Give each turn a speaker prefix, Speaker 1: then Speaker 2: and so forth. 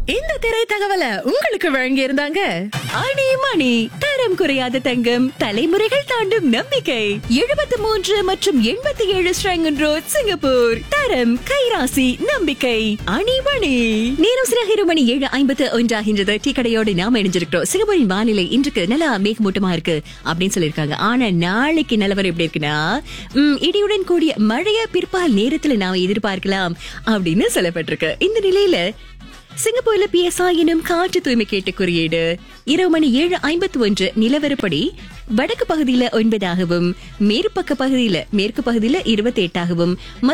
Speaker 1: இந்த திரை தகவலை உங்களுக்கு வழங்கி இருந்தாங்க அணி மணி தரம் குறையாத தங்கம் தலைமுறைகள் தாண்டும் நம்பிக்கை எழுபத்தி மூன்று மற்றும் எண்பத்தி ஏழு ஸ்ரங்கன் ரோட் சிங்கப்பூர் தரம் கைராசி நம்பிக்கை அணி மணி நேரம் சிறகு இரு மணி ஏழு ஐம்பத்து ஒன்றாகின்றது டீ கடையோடு நாம இணைஞ்சிருக்கிறோம் சிங்கப்பூரின் வானிலை இன்றைக்கு நல்லா மேகமூட்டமா இருக்கு அப்படின்னு சொல்லியிருக்காங்க ஆனா நாளைக்கு நிலவரம் எப்படி இருக்குன்னா ம், இடியுடன் கூடிய மழைய பிற்பால் நேரத்துல நாம எதிர்பார்க்கலாம் அப்படின்னு சொல்லப்பட்டிருக்கு இந்த நிலையில சிங்கப்பூர்ல பிஎஸ்ஐ எனும் காற்று தூய்மை கேட்டு குறியீடு இரவு மணி ஏழு ஐம்பத்தி ஒன்று நிலவரப்படி வடக்கு பகுதியில ஒன்பதாகவும் மேற்பக்க பகுதியில மேற்கு பகுதியில இருபத்தி எட்டாகவும்